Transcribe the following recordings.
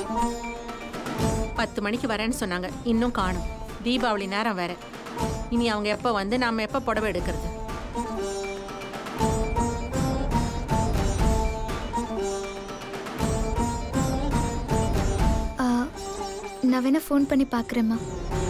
பத்து மணிக்கு வரேன்னு சொன்னாங்க இன்னும் காணும் தீபாவளி நேரம் வேற இனி அவங்க எப்போ வந்து நாம எப்போ புடவை எடுக்கிறது ஆ, நான் வேணா ஃபோன் பண்ணி பார்க்குறேம்மா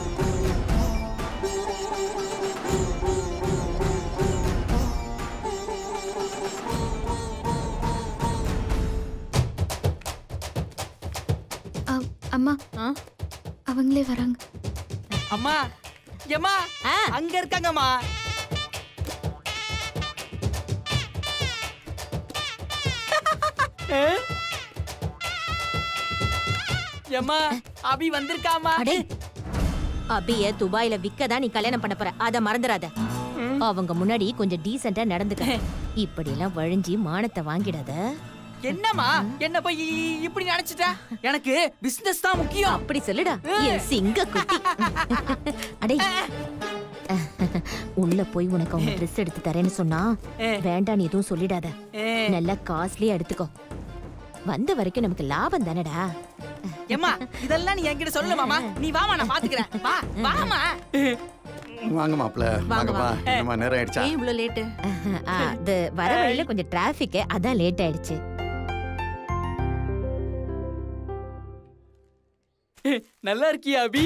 ஆ, அம்மா ஆ அவங்களே வராங்க அம்மா ஏம்மா ஆ. அங்க இருக்காங்கம்மா ஏ? ஏம்மா அபி வந்திருக்காமா அடே அபிய துபாயில விக்கதான் நீ கல்யாணம் பண்ண போற அத மறந்துடாத அவங்க முன்னாடி கொஞ்சம் டீசெண்டா நடந்துக்க இப்படி எல்லாம் வழிஞ்சி மானத்தை வாங்கிடாத என்னம்மா என்ன போய் இப்படி நினைச்சிட்ட எனக்கு பிசினஸ் தான் முக்கியம் அப்படி சொல்லுடா என் சிங்க குட்டி அடே உள்ள போய் உனக்கு அவங்க ட்ரெஸ் எடுத்து தரேன்னு சொன்னா ஏ. வேண்டாம் நீ எதுவும் சொல்லிடாத ஏ, நல்லா காஸ்ட்லியா எடுத்துக்கோ வந்த வரைக்கும் நமக்கு லாபம் தானடா ஏம்மா இதெல்லாம் நீ என்கிட்ட சொல்லு மாமா நீ வாமா நான் பாத்துக்கிறேன் வா வாமா வாங்க மாப்பிள்ள வாங்கப்பா என்னம்மா நேரம் ஆயிடுச்சா ஏன் இவ்வளோ லேட்டு ஆ, அது வர வழியில கொஞ்சம் டிராபிக் அதான் லேட் ஆயிடுச்சு நல்லா இருக்கியா அபி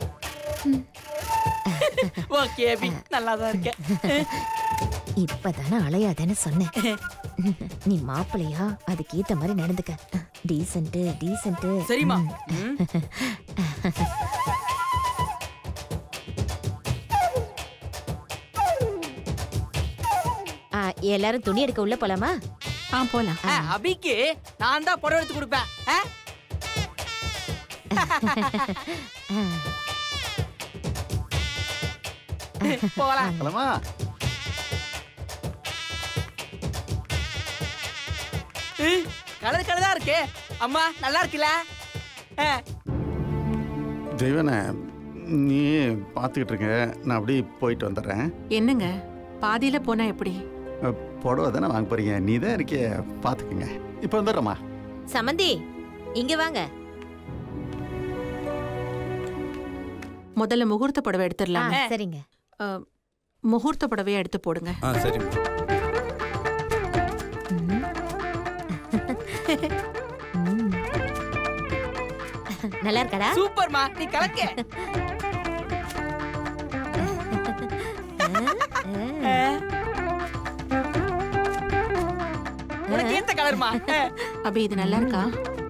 ஓகே அபி நல்லா தான் இருக்கேன் இப்பதானே அலையாதேன்னு சொன்னேன் நீ மாப்பிள்ளையா அதுக்கு ஏத்த மாதிரி நடந்துக்க டீசென்ட் டீசென்ட் சரிம்மா ம். எல்லாரும் துணி எடுக்க உள்ள போலாமா ஆ போலாம் ஆ, அபிக்கு நான் தான் புடவை எடுத்து கொடுப்பேன் ஆ? போகலாம் கிளம்பா கலர் கலரா இருக்கு அம்மா நல்லா இருக்குல்ல ஆ, தெய்வனே நீ பார்த்துக்கிட்டு இருக்க நான் அப்படியே போயிட்டு வந்துடுறேன் என்னங்க பாதியில போனா எப்படி அஹ், புடவை தானே வாங்க போறீங்க நீ தான் இருக்கே பார்த்துக்குங்க இப்போ வந்துடுறேம்மா சமந்தி இங்க வாங்க முதல்ல முகூர்த்த புடவை ஆ, எடுத்துடலாம் சரிங்க முகூர்த்த புடவையா எடுத்து போடுங்க ஆ சரிம்மா ம். ம். நல்லா இருக்கடா சூப்பர்மா நீ கலக்க ஆ, உனக்கு ஏத்த கலர்மா அபி இது நல்லா இருக்கா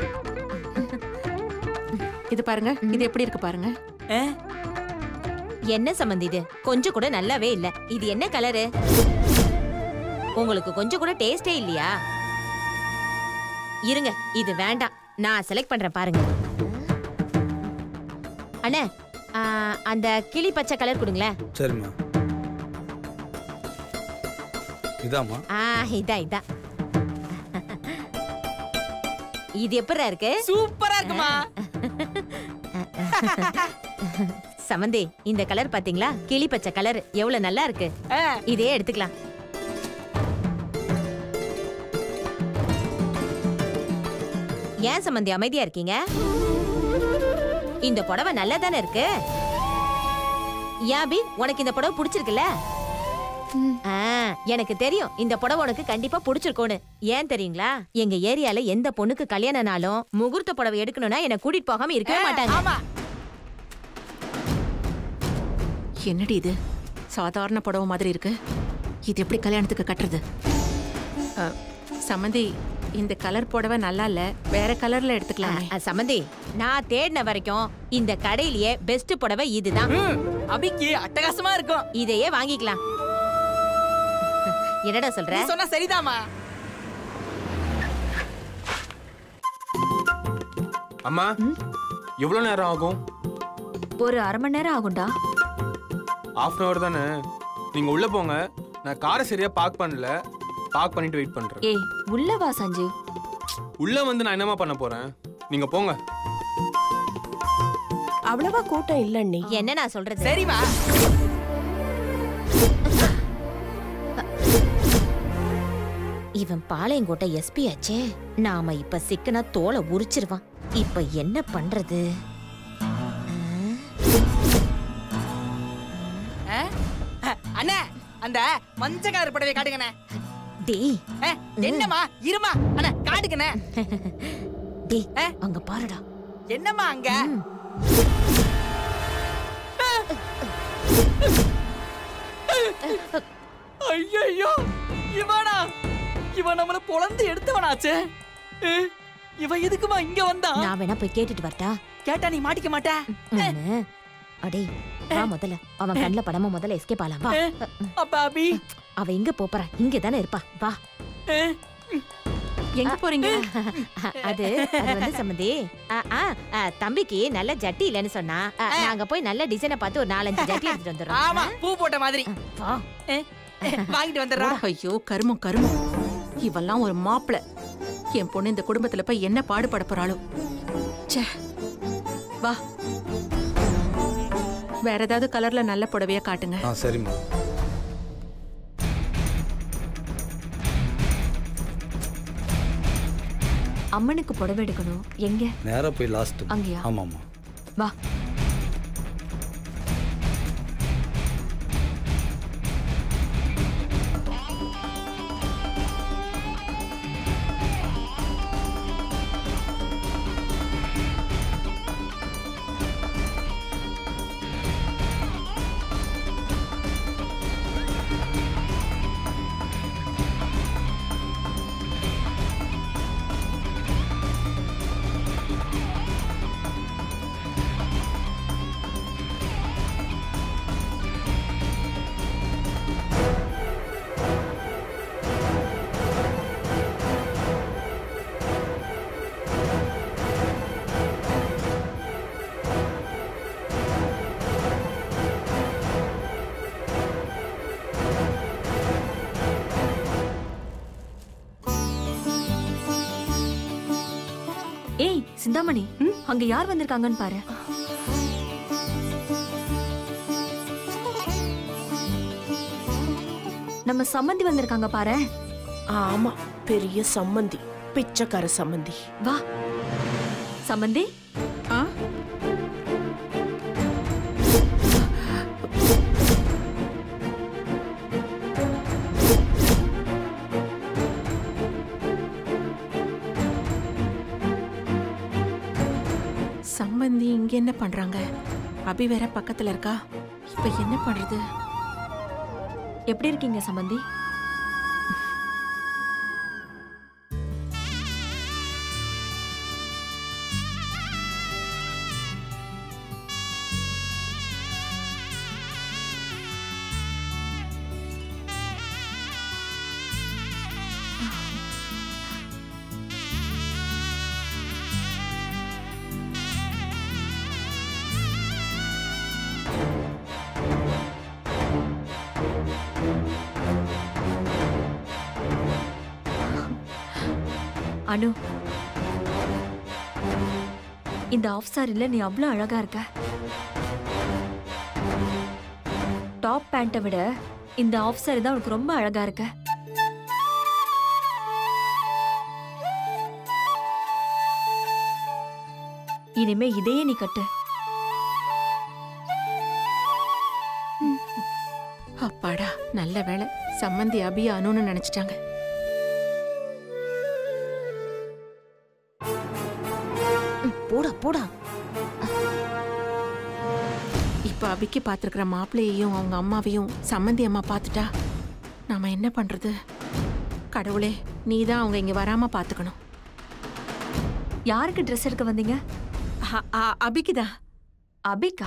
இது பாருங்க இது எப்படி இருக்கு பாருங்க என்ன சம்மந்தி இது கொஞ்சம் கூட நல்லாவே இல்ல இது என்ன கலரு உங்களுக்கு கொஞ்சம் கூட டேஸ்டே இல்லையா இருங்க இது வேண்டாம் நான் செலக்ட் பண்றேன் பாருங்க அண்ணே ஆ, அந்த கிளி பச்சை கலர் கொடுங்களேன் சரிம்மா இதாம்மா ஆ இதான் இதான் இது எப்படிடா இருக்கு சூப்பரா இருக்குமா சமந்தி இந்த கலர் பாத்தீங்களா கிளி பச்சை கலர் எவ்வளவு நல்லா இருக்கு ஆ, இதே எடுத்துக்கலாம் ஏன் சம்பந்தி அமைதியா இருக்கீங்க இந்த புடவை நல்லா தானே இருக்கு யாபி உனக்கு இந்த புடவை பிடிச்சிருக்குல்ல ம். ஆ, எனக்கு தெரியும் இந்த புடவை உனக்கு கண்டிப்பா பிடிச்சிருக்கும்னு ஏன் தெரியுங்களா எங்க ஏரியால எந்த பொண்ணுக்கு கல்யாணம்னாலும் முகூர்த்த புடவை எடுக்கணும்னா என்ன கூட்டிட்டு போகாம இருக்கவே மாட்டாங்க ஆமா என்னடி இது சாதாரண புடவை மாதிரி இருக்கு இது எப்படி கல்யாணத்துக்கு கட்டுறது அ, சம்மந்தி இந்த கலர் புடவை நல்லா இல்ல வேற கலர்ல எடுத்துக்கலாமே அ, சம்மந்தி நான் தேடின வரைக்கும் இந்த கடையிலேயே பெஸ்ட் புடவை இதுதான் ம், அபிக்கு அட்டகாசமா இருக்கும் இதையே வாங்கிக்கலாம் என்னடா சொல்ற நீ சொன்னா சரிதாம்மா அம்மா எவ்வளோ நேரம் ஆகும் ஒரு அரை மணி நேரம் ஆகும்டா ஹாஃப் அன் ஹவர் தானே நீங்க உள்ள போங்க நான் காரை சரியா பார்க் பண்ணல பார்க் பண்ணிட்டு வெயிட் பண்றேன் ஏய் உள்ள வா சஞ்சீவ் உள்ள வந்து நான் என்னமா பண்ண போறேன் நீங்க போங்க அவ்வளவா கூட்டம் இல்ல நீ என்ன நான் சொல்றது சரிம்மா இவன் பாளையங்கோட்டை எஸ்பி ஆச்சே நாம இப்ப சிக்கனா தோலை உரிச்சிருவான் இப்ப என்ன பண்றது ஆ? அ, அண்ணே அந்த மஞ்ச கலர் புடவை காட்டுங்கண்ணே டேய் ஆ, என்னம்மா இருமா அண்ணா காட்டுங்கண்ணே டேய் ஆ? அங்க பாருடா என்னம்மா அங்க ஐயோ இவனா இவன் நம்மள பொழந்து எடுத்தவனாச்சே ஏ, இவன் எதுக்குமா இங்க வந்தான் நான் வேணா போய் கேட்டுட்டு வரட்டா கேட்டா நீ மாட்டிக்க மாட்ட உன்னை. அடே வா முதல்ல அவன் கண்ணுல படாம முதல்ல எஸ்கேப் ஆலாம் வா ஏ, அப்ப அபி அவ எங்க போறா இங்க தானே இருப்பா வா ஏ, எங்க போறீங்க அது அது வந்து சம்மந்தி ஆ, ஆ, ஆ, தம்பிக்கு நல்ல ஜட்டி இல்லைன்னு சொன்னா ஆ, நாங்க போய் நல்ல டிசைனை பார்த்து ஒரு நாலஞ்சு ஜட்டி எடுத்துட்டு வந்துடுறோம் ஆமா பூ போட்ட மாதிரி வா ஏ, ஏ, வாங்கிட்டு வந்துடுறா ஐயோ கருமம் கருமம் இவெல்லாம் ஒரு மாப்பிள என் பொண்ணு இந்த குடும்பத்துல போய் என்ன பாடுபட போறாளோ ச்சே வா வேற ஏதாவது கலர்ல நல்ல புடவையா காட்டுங்க ஆ சரிம்மா அம்மனுக்கு புடவை எடுக்கணும் எங்க நேரா போய் லாஸ்ட் அங்கயா? ஆமாம்மா வா ஏய் சிந்தாமணி அங்க யார் வந்திருக்காங்கன்னு பாரு நம்ம சம்மந்தி வந்திருக்காங்க பாரு ஆமா பெரிய சம்மந்தி பிச்சைக்கார சம்மந்தி வா சம்மந்தி ஆ சம்பந்தி இங்க என்ன பண்றாங்க அபி வேற பக்கத்துல இருக்கா இப்ப என்ன பண்றது எப்படி இருக்கீங்க சம்மந்தி அனு இந்த ஆஃப் சாரில நீ அவ்வளோ அழகா இருக்க டாப் பேண்ட்டை விட இந்த ஆஃப் சாரி தான் உனக்கு ரொம்ப அழகா இருக்க இனிமே இதையே நீ கட்டு அப்பாடா நல்ல வேளை சம்மந்தி அபி அனுன்னு நினைச்சிட்டாங்க ம், போடா போடா இப்ப அபிக்கு பாத்துருக்கிற மாப்பிள்ளையையும் அவங்க அம்மாவையும் சம்மந்தி அம்மா பார்த்துட்டா நாம என்ன பண்றது கடவுளே நீ தான் அவங்க இங்க வராம பாத்துக்கணும் யாருக்கு ட்ரெஸ் எடுக்க வந்தீங்க அ- அ- அபிக்குதா அபிகா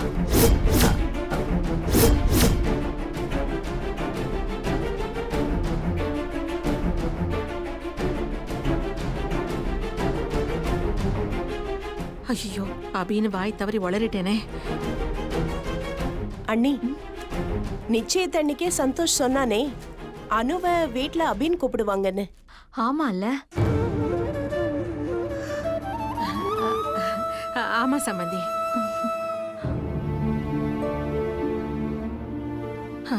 ஐயோ அபின்னு வாய் தவறி வளரிட்டேனே அண்ணி நிச்சயத்தன்னைக்கே சந்தோஷ் சொன்னானே அனுவ வீட்ல அபின் கூப்பிடுவாங்கன்னு ஆமால அ- ஆமா சம்மந்தி ஆ.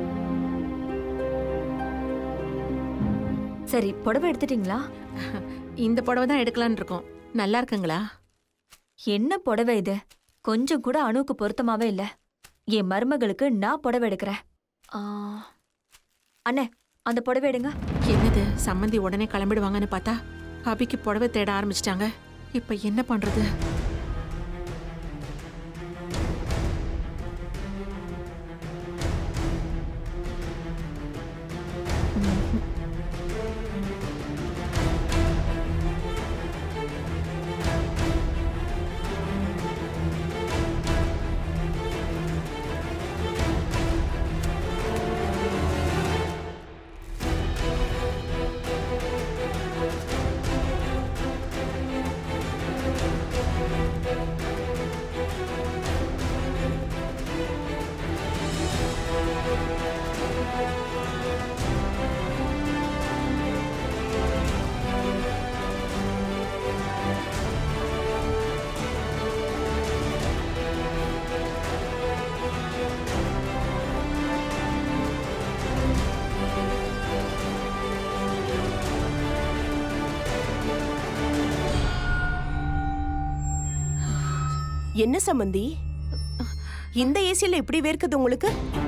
சரி புடவை எடுத்துட்டீங்களா இந்த புடவை தான் எடுக்கலான்னு இருக்கோம் நல்லா இருக்குங்களா என்ன புடவை இது கொஞ்சம் கூட அணுவுக்கு பொருத்தமாவே இல்ல என் மருமகளுக்கு நான் புடவை எடுக்கிறேன் ஆ, அண்ணே அந்த புடவை எடுங்க என்னது சம்மந்தி உடனே கிளம்பிடுவாங்கன்னு பார்த்தா அபிக்கு புடவை தேட ஆரம்பிச்சிட்டாங்க இப்ப என்ன பண்றது என்ன சம்மந்தி இந்த ஏசில எப்படி வேர்க்குது உங்களுக்கு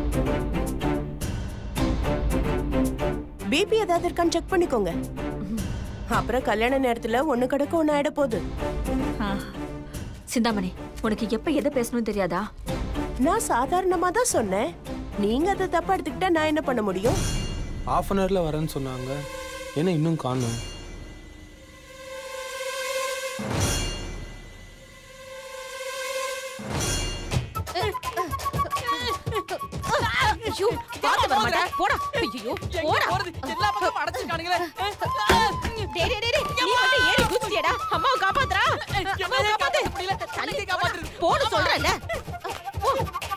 பிபி ஏதாவது இருக்கான்னு செக் பண்ணிக்கோங்க அப்புறம் கல்யாண நேரத்துல ஒண்ணு கிடக்க ஒண்ணு ஆயிட போகுது சிந்தாமணி உனக்கு எப்ப எதை பேசணும்னு தெரியாதா நான் சாதாரணமா தான் சொன்னேன் நீங்க அதை தப்பா எடுத்துக்கிட்டா நான் என்ன பண்ண முடியும் ஆஃப் அன் ஹவரில் வரேன்னு சொன்னாங்க என்ன இன்னும் காணும் ஐயோ, பார்த்து வர மாட்டேன். போடா. ஐயையோ, போடா. போறது எல்லா பக்கமும் அடைச்சிருக்கானுங்களே டேய், டேய், டேய், டேய், நீ மட்டும் ஏறி குதிச்சிட்டியேடா. அம்மாவை காப்பாத்துடா. அம்மாவை காப்பாத்து. முடியல தள்ளி காப்பாத்துறது போன்னு சொல்றேன்ல. போ.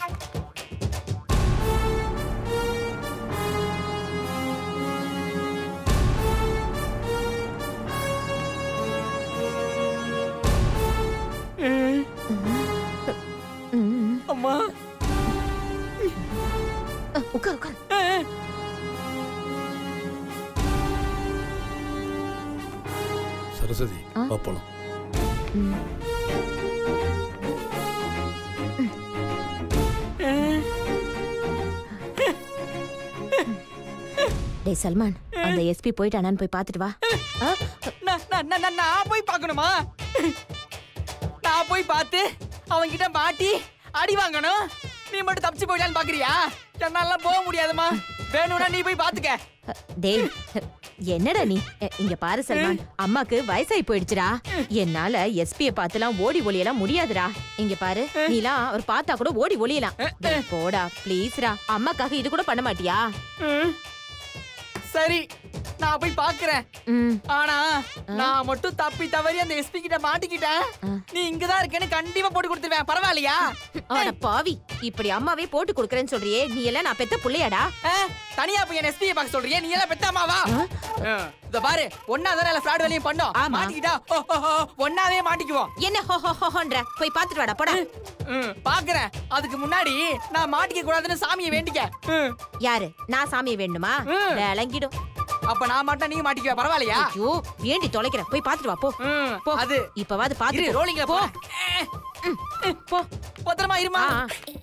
ம். அம்மா அ, உட்கார் உட்கார் சரஸ்வதி ஆ? வா போலாம் டேய் சல்மான் அந்த எஸ்பி போயிட்டானான்னு போய் பார்த்துட்டு வா ஆ? நான் நான் நான் நான் நான் போய் பார்க்கணுமா நான் போய் பார்த்து அவன்கிட்ட மாட்டி அடி வாங்கணும் நீ மட்டும் தப்பிச்சு போயிடலான்னு பாக்குறியா என்னால போக முடியாதுமா வேணும்னா நீ போய் பாத்துக்க டேய் என்னடா நீ எ, இங்க பாரு சல்மான் அம்மாக்கு வயசாகி போயிடுச்சுடா என்னால எஸ்பிய பார்த்துலாம் ஓடி ஒளியலாம் முடியாதுடா இங்க பாரு நீலாம் அவர் பார்த்தா கூட ஓடி ஒளியலாம் டேய், போடா ப்ளீஸ்டா அம்மாக்காக இது கூட பண்ண மாட்டியா ம். சரி நான் போய் பாக்குறேன் ம் ஆனா நான் மட்டும் தப்பி தவறி அந்த எஸ்பி கிட்ட மாட்டிக்கிட்டேன் நீ இங்கதான் இருக்கேன்னு கண்டிப்பா போட்டு கொடுத்துருவேன் பரவாயில்லையா அட பாவி இப்படி அம்மாவே போட்டு கொடுக்கறேன்னு சொல்றியே நீ எல்லாம் நான் பெத்த புள்ளையாடா ஆ, தனியா போய் என் எஸ்பியை பார்க்க சொல்றியே நீ எல்லாம் பெத்தாமாவா இத பாரு ஒன்னா தானே ஃப்ராட் வேலையும் பண்ணோம் ஆமா. மாட்டிக்கிட்டா ஓ, ஓ, ஓ, ஒன்னாவே மாட்டிக்குவோம் என்ன ஹோ ஹோ ஹோன்ற போய் பாத்துட்டு வாடா போடா ம், பாக்குறேன் அதுக்கு முன்னாடி நான் மாட்டிக்க கூடாதுன்னு சாமியை வேண்டிக்க ம், யாரு நான் சாமியை வேண்டுமா ம். விளங்கிடும் அப்ப நான் மட்டும் நீங்க மாட்டிக்குவ பரவாயில்லையா ஐயோ வேண்டி தொலைக்கிறேன் போய் பாத்துட்டு வா போ ம், போ அது இப்பவாது இரு பாத்து ரோலிங்ல போ போ பத்திரமா இருமா ஆ,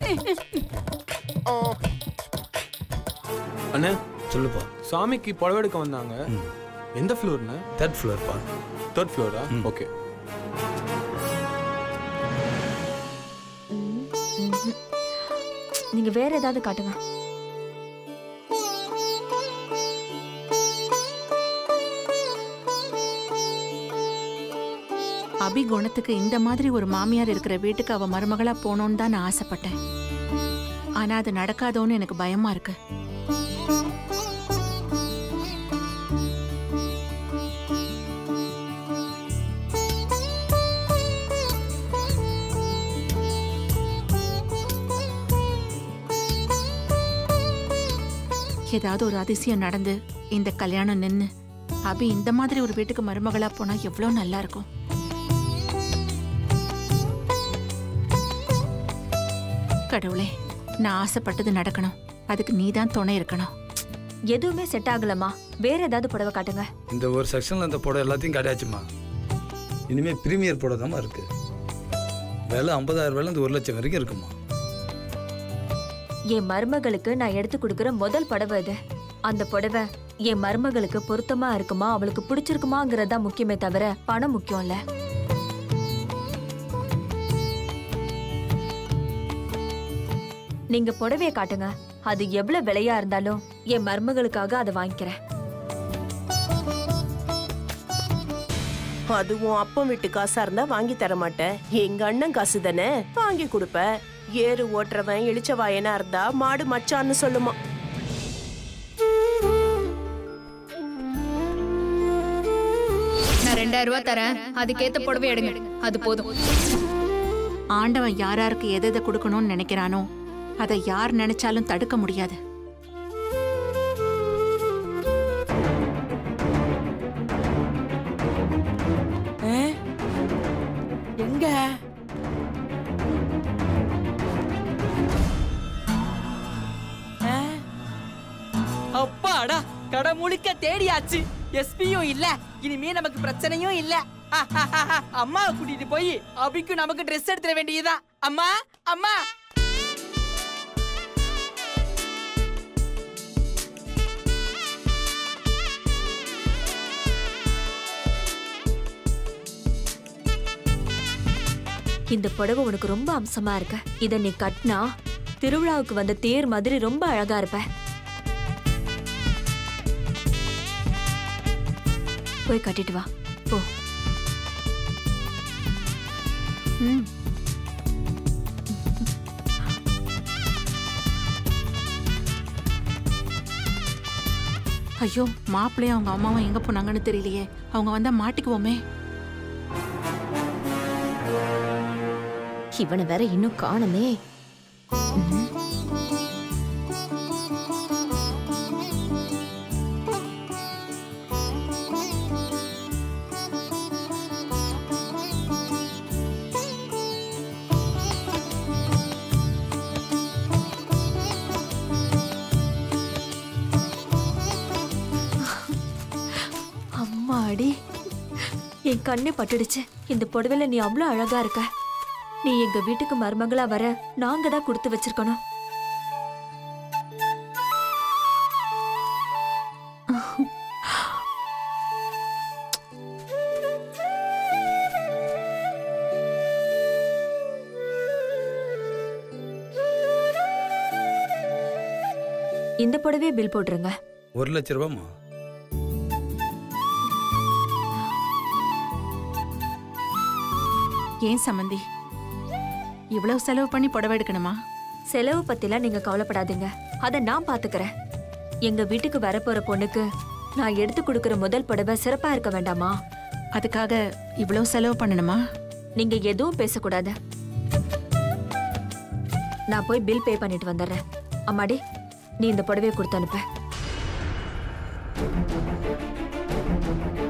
அண்ணே சொல்லுப்பா சாமிக்கு புடவை எடுக்க வந்தாங்க எந்த ஃப்ளோர்ண்ணே தேர்ட் ஃப்ளோர்ப்பா தேர்ட் ஃப்ளோரா ஓகே நீங்க வேற ஏதாவது காட்டுங்க அபி குணத்துக்கு இந்த மாதிரி ஒரு மாமியார் இருக்கிற வீட்டுக்கு அவ மருமகளா போகணும்னு தான் நான் ஆசைப்பட்டேன் ஆனா அது நடக்காதோன்னு எனக்கு பயமா இருக்கு ஏதாவது ஒரு அதிசயம் நடந்து இந்த கல்யாணம் நின்னு அபி இந்த மாதிரி ஒரு வீட்டுக்கு மருமகளா போனா எவ்வளவு நல்லா இருக்கும் கடவுளே நான் ஆசைப்பட்டது நடக்கணும் அதுக்கு நீதான் துணை இருக்கணும் எதுவுமே செட் ஆகலம்மா வேற ஏதாவது புடவை காட்டுங்க இந்த ஒரு செக்ஷனில் இந்த புடவை எல்லாத்தையும் காட்டியாச்சுமா இனிமேல் ப்ரீமியர் புடவை தாம்மா இருக்கு விலை ஐம்பதாயிரம் ரூபாயிலேருந்து ஒரு லட்சம் வரைக்கும் இருக்குமா என் மருமகளுக்கு நான் எடுத்து கொடுக்குற முதல் புடவை இது அந்த புடவை என் மருமகளுக்கு பொருத்தமா இருக்குமா அவளுக்கு பிடிச்சிருக்குமாங்கிறது தான் முக்கியமே தவிர பணம் முக்கியம் இல்ல நீங்க புடவைய காட்டுங்க அது எவ்வளவு விலையா இருந்தாலும் என் மருமகளுக்காக அதை வாங்கிக்கிறேன் அதுவும் அப்பம் வீட்டு காசா இருந்தா வாங்கி தர மாட்டேன் எங்க அண்ணன் காசு தானே வாங்கி கொடுப்ப ஏறு ஓட்டுறவன் இளிச்சவாயனா இருந்தா மாடு மச்சான்னு சொல்லுமா நான் ரெண்டாயிரம் ரூபாய் தரேன் அதுக்கேத்த புடவை எடுங்க அது போதும் ஆண்டவன் யார் யாருக்கு எதை எதை கொடுக்கணும்னு நினைக்கிறானோ அதை யார் நினைச்சாலும் தடுக்க முடியாது எங்க ஆ? அப்பாடா கடை முழுக்க தேடியாச்சு எஸ்பியும் இல்ல இனிமே நமக்கு பிரச்சனையும் இல்ல அம்மாவை கூட்டிட்டு போய் அபிக்கு நமக்கு ட்ரெஸ் எடுத்துட வேண்டியதுதான் அம்மா அம்மா இந்த புடவை உனக்கு ரொம்ப அம்சமா இருக்க இத நீ கட்டினா திருவிழாவுக்கு வந்த தேர் மாதிரி ரொம்ப அழகா இருப்ப போய் கட்டிட்டு வா போ ம் ஐயோ மாப்பிள்ளையும் அவங்க அம்மாவும் எங்க போனாங்கன்னு தெரியலையே அவங்க வந்தா மாட்டிக்குவோமே இவனை வேற இன்னும் காணுமே அம்மாடி என் கண்ணே பட்டுடுச்சு இந்த புடவையில நீ அவ்வளவு அழகா இருக்க நீ எங்க வீட்டுக்கு மருமகளா வர நாங்க தான் கொடுத்து வச்சிருக்கணும் இந்த புடவையே பில் போட்டுருங்க ஒரு லட்ச ரூபாம்மா ஏன் சம்மந்தி இவ்வளவு செலவு பண்ணி புடவை எடுக்கணுமா செலவு பத்திலாம் நீங்க கவலைப்படாதீங்க அத நான் பாத்துக்கறேன் எங்க வீட்டுக்கு வரப்போற பொண்ணுக்கு நான் எடுத்து கொடுக்கிற முதல் புடவை சிறப்பா இருக்க வேண்டாமா அதுக்காக இவ்வளவு செலவு பண்ணணுமா நீங்க எதுவும் பேசக்கூடாது நான் போய் பில் பே பண்ணிட்டு வந்துடுறேன் அம்மாடி நீ இந்த புடவையை கொடுத்து அனுப்ப